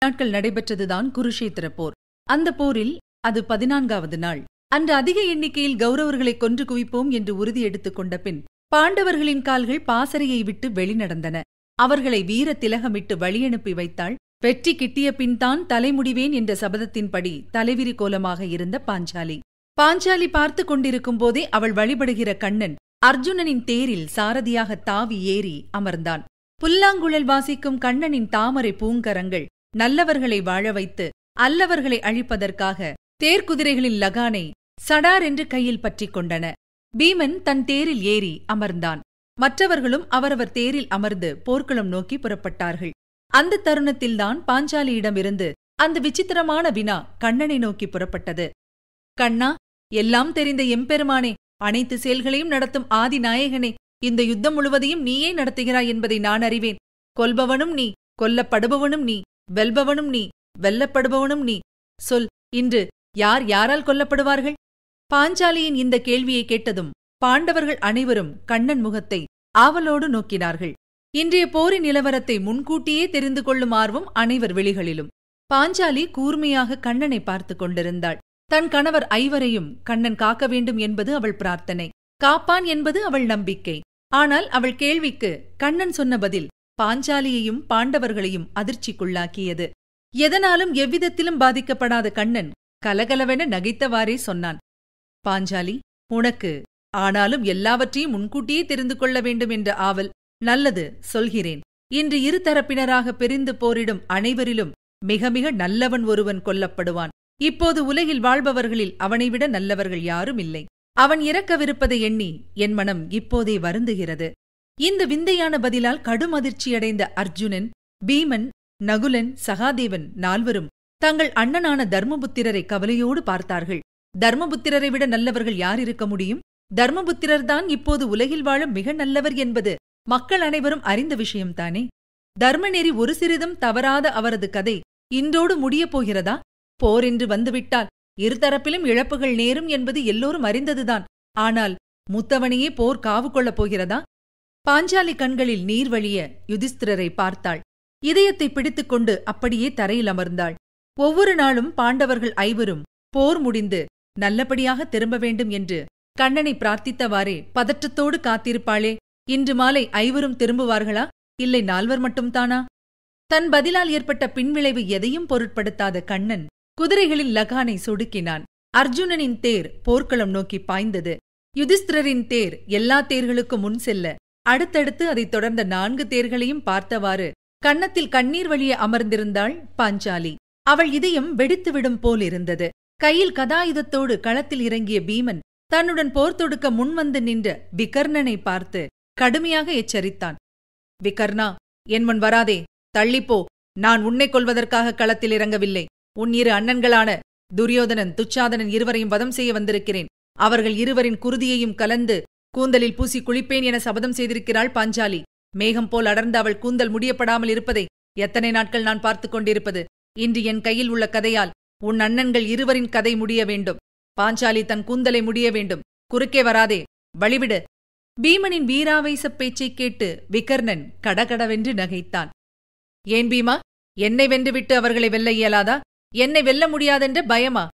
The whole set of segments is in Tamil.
நாட்கள் நடைபெற்றதுதான் குருஷேத்திர போர் அந்த போரில் அது பதினான்காவது நாள் அன்று அதிக எண்ணிக்கையில் கௌரவர்களை கொன்று குவிப்போம் என்று உறுதி எடுத்துக் கொண்ட பின் பாண்டவர்களின் கால்கள் பாசறையை விட்டு வெளிநடந்தன அவர்களை வீர திலகமிட்டு வழியனுப்பி வைத்தாள் வெற்றி கிட்டிய பின்தான் தலைமுடிவேன் என்ற சபதத்தின்படி தலைவிரி கோலமாக இருந்த பாஞ்சாலி பாஞ்சாலி பார்த்து கொண்டிருக்கும் போதே அவள் வழிபடுகிற கண்ணன் அர்ஜுனனின் தேரில் சாரதியாக தாவி ஏறி அமர்ந்தான் புல்லாங்குழல் வாசிக்கும் கண்ணனின் தாமரை பூங்கரங்கள் நல்லவர்களை வாழ வைத்து அல்லவர்களை அழிப்பதற்காக தேர்க்குதிரைகளின் லகானை சடார் என்று கையில் பற்றிக் கொண்டன பீமன் தன் தேரில் ஏறி அமர்ந்தான் மற்றவர்களும் அவரவர் தேரில் அமர்ந்து போர்க்களம் நோக்கி புறப்பட்டார்கள் அந்த தருணத்தில்தான் பாஞ்சாலியிடமிருந்து அந்த விசித்திரமான வினா கண்ணனை நோக்கி புறப்பட்டது கண்ணா எல்லாம் தெரிந்த எம்பெருமானே அனைத்து செயல்களையும் நடத்தும் ஆதி நாயகனே இந்த யுத்தம் முழுவதையும் நீயே நடத்துகிறாய் என்பதை நான் அறிவேன் கொல்பவனும் நீ கொல்லப்படுபவனும் நீ வெல்பவனும் நீ வெல்லப்படுபவனும் நீ சொல் இன்று யார் யாரால் கொல்லப்படுவார்கள் பாஞ்சாலியின் இந்த கேள்வியை கேட்டதும் பாண்டவர்கள் அனைவரும் கண்ணன் முகத்தை ஆவலோடு நோக்கினார்கள் இன்றைய போரின் நிலவரத்தை முன்கூட்டியே தெரிந்து கொள்ளும் ஆர்வம் அனைவர் வெளிகளிலும் பாஞ்சாலி கூர்மையாக கண்ணனை பார்த்துக் கொண்டிருந்தாள் தன் கணவர் ஐவரையும் கண்ணன் காக்க வேண்டும் என்பது அவள் பிரார்த்தனை காப்பான் என்பது அவள் நம்பிக்கை ஆனால் அவள் கேள்விக்கு கண்ணன் சொன்ன பதில் பாஞ்சாலியையும் பாண்டவர்களையும் அதிர்ச்சிக்குள்ளாக்கியது எதனாலும் எவ்விதத்திலும் பாதிக்கப்படாத கண்ணன் கலகலவென நகைத்தவாறே சொன்னான் பாஞ்சாலி உனக்கு ஆனாலும் எல்லாவற்றையும் முன்கூட்டியே தெரிந்து கொள்ள வேண்டும் என்ற ஆவல் நல்லது சொல்கிறேன் இன்று இரு தரப்பினராக பிரிந்து போரிடும் அனைவரிலும் மிக மிக நல்லவன் ஒருவன் கொல்லப்படுவான் இப்போது உலகில் வாழ்பவர்களில் அவனைவிட நல்லவர்கள் யாரும் இல்லை அவன் இறக்கவிருப்பதை எண்ணி என் மனம் இப்போதே வருந்துகிறது இந்த விந்தையான பதிலால் கடும் அதிர்ச்சியடைந்த அர்ஜுனன் பீமன் நகுலன் சகாதேவன் நால்வரும் தங்கள் அண்ணனான தர்மபுத்திரரை கவலையோடு பார்த்தார்கள் தர்மபுத்திரரை விட நல்லவர்கள் யார் இருக்க முடியும் தர்மபுத்திரர்தான் இப்போது உலகில் வாழ மிக நல்லவர் என்பது மக்கள் அனைவரும் அறிந்த விஷயம்தானே தர்மநெறி ஒரு சிறிதும் தவறாத அவரது கதை இன்றோடு முடியப் போகிறதா போர் என்று வந்துவிட்டால் இருதரப்பிலும் இழப்புகள் நேரும் என்பது எல்லோரும் அறிந்ததுதான் ஆனால் மூத்தவனையே போர் காவு கொள்ளப் போகிறதா பாஞ்சாலி கண்களில் நீர் வழிய யுதிஸ்திரரை பார்த்தாள் இதயத்தை பிடித்துக்கொண்டு அப்படியே தரையில் அமர்ந்தாள் ஒவ்வொரு நாளும் பாண்டவர்கள் ஐவரும் போர் முடிந்து நல்லபடியாக திரும்ப வேண்டும் என்று கண்ணனை பிரார்த்தித்தவாறே பதற்றத்தோடு காத்திருப்பாளே இன்று மாலை ஐவரும் திரும்புவார்களா இல்லை நால்வர் மட்டும்தானா தன் பதிலால் ஏற்பட்ட பின்விளைவு எதையும் பொருட்படுத்தாத கண்ணன் குதிரைகளின் லகானை சொடுக்கினான் அர்ஜுனனின் தேர் போர்க்களம் நோக்கி பாய்ந்தது யுதிஸ்திரரின் தேர் எல்லா தேர்களுக்கும் முன் செல்ல அடுத்தடுத்து அதைத் தொடர்ந்த நான்கு தேர்களையும் பார்த்தவாறு கன்னத்தில் கண்ணீர் வழிய அமர்ந்திருந்தாள் பாஞ்சாலி அவள் இதயம் வெடித்துவிடும் போல் இருந்தது கையில் கதாயுதத்தோடு களத்தில் இறங்கிய பீமன் தன்னுடன் போர் தொடுக்க முன்வந்து நின்ற விகர்ணனை பார்த்து கடுமையாக எச்சரித்தான் விகர்ணா என் முன் வராதே தள்ளிப்போ நான் உன்னை கொல்வதற்காக களத்தில் இறங்கவில்லை உன் இரு அண்ணன்களான துரியோதனன் துச்சாதனன் இருவரையும் வதம் செய்ய வந்திருக்கிறேன் அவர்கள் இருவரின் குருதியையும் கலந்து கூந்தலில் பூசி குளிப்பேன் என சபதம் செய்திருக்கிறாள் பாஞ்சாலி மேகம் போல் அடர்ந்த அவள் கூந்தல் முடியப்படாமல் இருப்பதை எத்தனை நாட்கள் நான் பார்த்துக் கொண்டிருப்பது இன்று என் கையில் உள்ள கதையால் உன் அண்ணன்கள் இருவரின் கதை முடிய வேண்டும் பாஞ்சாலி தன் கூந்தலை முடிய வேண்டும் குறுக்கே வராதே வழிவிடு பீமனின் வீராவேசப் பேச்சைக் கேட்டு விகர்ணன் கடகடவென்று நகைத்தான் ஏன் பீமா என்னை வென்றுவிட்டு அவர்களை வெல்ல இயலாதா என்னை வெல்ல முடியாதென்ற பயமா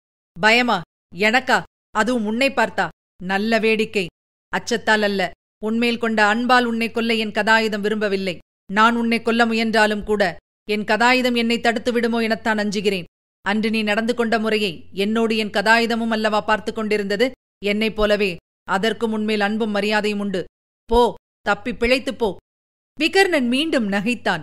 பயமா எனக்கா அதுவும் உன்னை பார்த்தா நல்ல வேடிக்கை அச்சத்தால் அல்ல உன்மேல் கொண்ட அன்பால் உன்னை கொல்ல என் கதாயுதம் விரும்பவில்லை நான் உன்னை கொல்ல முயன்றாலும் கூட என் கதாயுதம் என்னை தடுத்து விடுமோ எனத்தான் அஞ்சுகிறேன் அன்று நீ நடந்து கொண்ட முறையை என்னோடு என் கதாயுதமும் அல்லவா பார்த்து கொண்டிருந்தது என்னைப் போலவே அதற்கும் உன்மேல் அன்பும் மரியாதையும் உண்டு போ தப்பி பிழைத்துப் போ விகர்ணன் மீண்டும் நகைத்தான்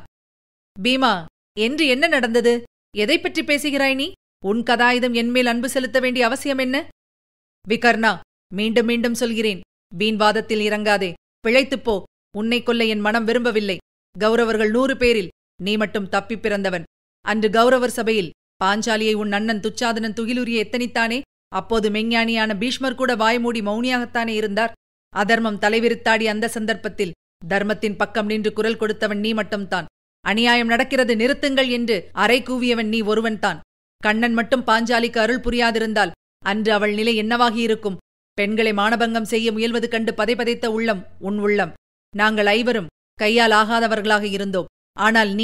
பீமா என்று என்ன நடந்தது எதை பற்றி பேசுகிறாய் நீ உன் கதாயுதம் என்மேல் அன்பு செலுத்த வேண்டிய அவசியம் என்ன விகர்ணா மீண்டும் மீண்டும் சொல்கிறேன் வீண்வாதத்தில் இறங்காதே பிழைத்துப் போ உன்னை கொல்ல என் மனம் விரும்பவில்லை கௌரவர்கள் நூறு பேரில் நீ மட்டும் தப்பிப் பிறந்தவன் அன்று கௌரவர் சபையில் பாஞ்சாலியை உன் அண்ணன் துச்சாதனன் துகிலுரிய எத்தனித்தானே அப்போது மெஞ்ஞானியான பீஷ்மர் கூட வாய்மூடி மௌனியாகத்தானே இருந்தார் அதர்மம் தலைவிரித்தாடி அந்த சந்தர்ப்பத்தில் தர்மத்தின் பக்கம் நின்று குரல் கொடுத்தவன் நீ மட்டும்தான் அநியாயம் நடக்கிறது நிறுத்துங்கள் என்று அறை கூவியவன் நீ ஒருவன்தான் கண்ணன் மட்டும் பாஞ்சாலிக்கு அருள் புரியாதிருந்தால் அன்று அவள் நிலை என்னவாகியிருக்கும் பெண்களை மானபங்கம் செய்ய முயல்வது கண்டு பதைபதைத்த உள்ளம் உன் உள்ளம் நாங்கள் ஐவரும் கையால் ஆகாதவர்களாக இருந்தோம் ஆனால் நீ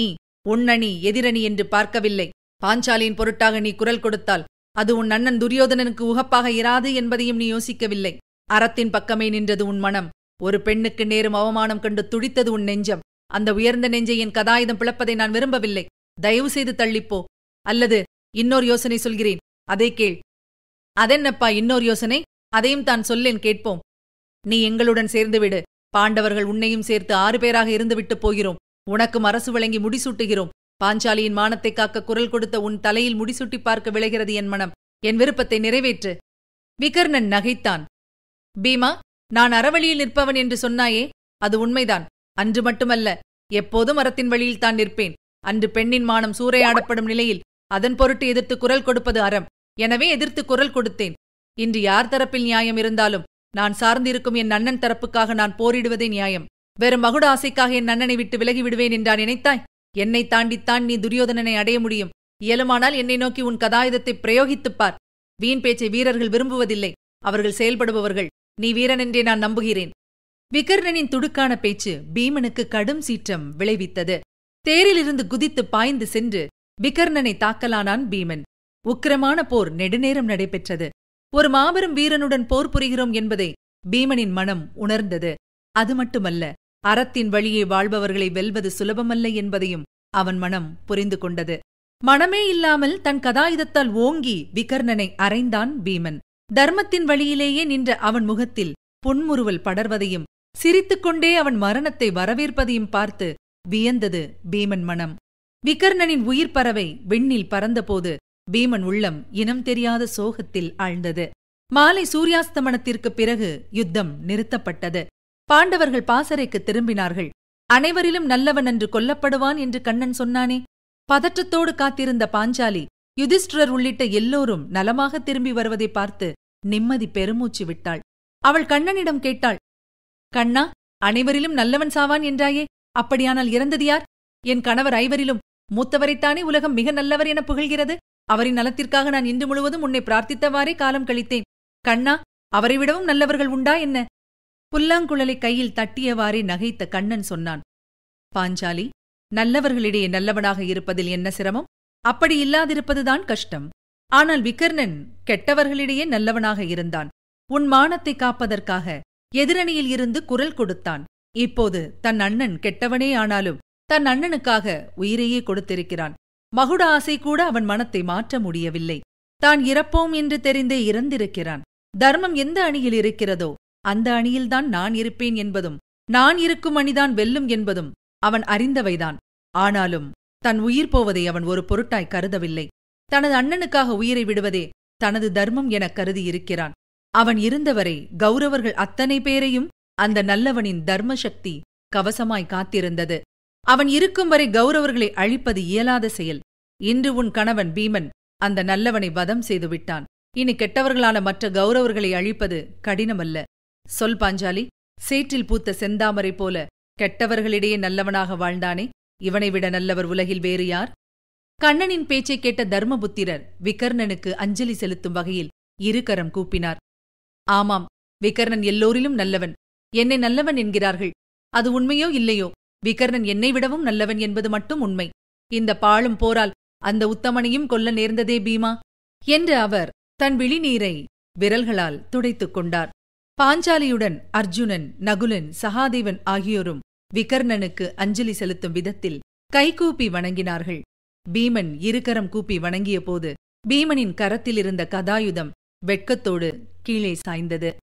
உன்னணி எதிரணி என்று பார்க்கவில்லை பாஞ்சாலியின் பொருட்டாக நீ குரல் கொடுத்தால் அது உன் அண்ணன் துரியோதனனுக்கு உகப்பாக இராது என்பதையும் நீ யோசிக்கவில்லை அறத்தின் பக்கமே நின்றது உன் மனம் ஒரு பெண்ணுக்கு நேரும் அவமானம் கண்டு துடித்தது உன் நெஞ்சம் அந்த உயர்ந்த நெஞ்சை என் கதாயுதம் பிளப்பதை நான் விரும்பவில்லை தயவு செய்து தள்ளிப்போ அல்லது இன்னொரு யோசனை சொல்கிறேன் அதை கேள் அதென்னப்பா இன்னொரு யோசனை அதையும் தான் சொல்லேன் கேட்போம் நீ எங்களுடன் சேர்ந்துவிடு பாண்டவர்கள் உன்னையும் சேர்த்து ஆறு பேராக இருந்துவிட்டு போகிறோம் உனக்கும் அரசு வழங்கி முடிசூட்டுகிறோம் பாஞ்சாலியின் மானத்தை காக்க குரல் கொடுத்த உன் தலையில் முடிசூட்டி பார்க்க விளைகிறது என் மனம் என் விருப்பத்தை நிறைவேற்று விகர்ணன் நகைத்தான் பீமா நான் அறவழியில் நிற்பவன் என்று சொன்னாயே அது உண்மைதான் அன்று மட்டுமல்ல எப்போதும் அறத்தின் வழியில் தான் நிற்பேன் அன்று பெண்ணின் மானம் சூறையாடப்படும் நிலையில் அதன் பொருட்டு எதிர்த்து குரல் கொடுப்பது அறம் எனவே எதிர்த்து குரல் கொடுத்தேன் இன்று யார் தரப்பில் நியாயம் இருந்தாலும் நான் சார்ந்திருக்கும் என் அண்ணன் தரப்புக்காக நான் போரிடுவதே நியாயம் வெறும் மகுட ஆசைக்காக என் அண்ணனை விட்டு விலகி விடுவேன் என்றா நினைத்தாய் என்னை தாண்டித்தான் நீ துரியோதனனை அடைய முடியும் இயலுமானால் என்னை நோக்கி உன் கதாயுதத்தை பிரயோகித்துப் பார் வீண் பேச்சை வீரர்கள் விரும்புவதில்லை அவர்கள் செயல்படுபவர்கள் நீ வீரன் என்றே நான் நம்புகிறேன் விகர்ணனின் துடுக்கான பேச்சு பீமனுக்கு கடும் சீற்றம் விளைவித்தது தேரிலிருந்து குதித்து பாய்ந்து சென்று விகர்ணனை தாக்கலானான் பீமன் உக்கிரமான போர் நெடுநேரம் நடைபெற்றது ஒரு மாபெரும் வீரனுடன் போர் புரிகிறோம் என்பதை பீமனின் மனம் உணர்ந்தது அது மட்டுமல்ல அறத்தின் வழியே வாழ்பவர்களை வெல்வது சுலபமல்ல என்பதையும் அவன் மனம் புரிந்து கொண்டது மனமே இல்லாமல் தன் கதாயுதத்தால் ஓங்கி விகர்ணனை அறைந்தான் பீமன் தர்மத்தின் வழியிலேயே நின்ற அவன் முகத்தில் புன்முறுவல் படர்வதையும் சிரித்துக்கொண்டே அவன் மரணத்தை வரவேற்பதையும் பார்த்து வியந்தது பீமன் மனம் விகர்ணனின் உயிர் பறவை விண்ணில் பறந்தபோது பீமன் உள்ளம் இனம் தெரியாத சோகத்தில் ஆழ்ந்தது மாலை சூரியாஸ்தமனத்திற்குப் பிறகு யுத்தம் நிறுத்தப்பட்டது பாண்டவர்கள் பாசறைக்கு திரும்பினார்கள் அனைவரிலும் நல்லவன் என்று கொல்லப்படுவான் என்று கண்ணன் சொன்னானே பதற்றத்தோடு காத்திருந்த பாஞ்சாலி யுதிஷ்டிரர் உள்ளிட்ட எல்லோரும் நலமாக திரும்பி வருவதை பார்த்து நிம்மதி பெருமூச்சு விட்டாள் அவள் கண்ணனிடம் கேட்டாள் கண்ணா அனைவரிலும் நல்லவன் சாவான் என்றாயே அப்படியானால் இறந்தது யார் என் கணவர் ஐவரிலும் மூத்தவரைத்தானே உலகம் மிக நல்லவர் என புகழ்கிறது அவரின் நலத்திற்காக நான் இன்று முழுவதும் உன்னை பிரார்த்தித்தவாறே காலம் கழித்தேன் கண்ணா அவரை விடவும் நல்லவர்கள் உண்டா என்ன புல்லாங்குழலை கையில் தட்டியவாறே நகைத்த கண்ணன் சொன்னான் பாஞ்சாலி நல்லவர்களிடையே நல்லவனாக இருப்பதில் என்ன சிரமம் அப்படி இல்லாதிருப்பதுதான் கஷ்டம் ஆனால் விகர்ணன் கெட்டவர்களிடையே நல்லவனாக இருந்தான் உன் மானத்தை காப்பதற்காக எதிரணியில் இருந்து குரல் கொடுத்தான் இப்போது தன் அண்ணன் கெட்டவனே ஆனாலும் தன் அண்ணனுக்காக உயிரையே கொடுத்திருக்கிறான் மகுட ஆசை கூட அவன் மனத்தை மாற்ற முடியவில்லை தான் இறப்போம் என்று தெரிந்தே இறந்திருக்கிறான் தர்மம் எந்த அணியில் இருக்கிறதோ அந்த அணியில்தான் நான் இருப்பேன் என்பதும் நான் இருக்கும் அணிதான் வெல்லும் என்பதும் அவன் அறிந்தவைதான் ஆனாலும் தன் உயிர் போவதை அவன் ஒரு பொருட்டாய் கருதவில்லை தனது அண்ணனுக்காக உயிரை விடுவதே தனது தர்மம் எனக் கருதியிருக்கிறான் அவன் இருந்தவரை கௌரவர்கள் அத்தனை பேரையும் அந்த நல்லவனின் தர்ம சக்தி கவசமாய் காத்திருந்தது அவன் இருக்கும் வரை கௌரவர்களை அழிப்பது இயலாத செயல் இன்று உன் கணவன் பீமன் அந்த நல்லவனை வதம் செய்து விட்டான் இனி கெட்டவர்களான மற்ற கௌரவர்களை அழிப்பது கடினமல்ல சொல் பாஞ்சாலி சேற்றில் பூத்த செந்தாமரை போல கெட்டவர்களிடையே நல்லவனாக வாழ்ந்தானே இவனை விட நல்லவர் உலகில் வேறு யார் கண்ணனின் பேச்சைக் கேட்ட தர்மபுத்திரர் விகர்ணனுக்கு அஞ்சலி செலுத்தும் வகையில் இருகரம் கூப்பினார் ஆமாம் விகர்ணன் எல்லோரிலும் நல்லவன் என்னை நல்லவன் என்கிறார்கள் அது உண்மையோ இல்லையோ விகர்ணன் என்னை விடவும் நல்லவன் என்பது மட்டும் உண்மை இந்த பாழும் போரால் அந்த உத்தமனையும் கொல்ல நேர்ந்ததே பீமா என்று அவர் தன் விழிநீரை விரல்களால் துடைத்துக் கொண்டார் பாஞ்சாலியுடன் அர்ஜுனன் நகுலன் சகாதேவன் ஆகியோரும் விகர்ணனுக்கு அஞ்சலி செலுத்தும் விதத்தில் கைகூப்பி வணங்கினார்கள் பீமன் இருகரம் கூப்பி வணங்கியபோது பீமனின் கரத்திலிருந்த கதாயுதம் வெட்கத்தோடு கீழே சாய்ந்தது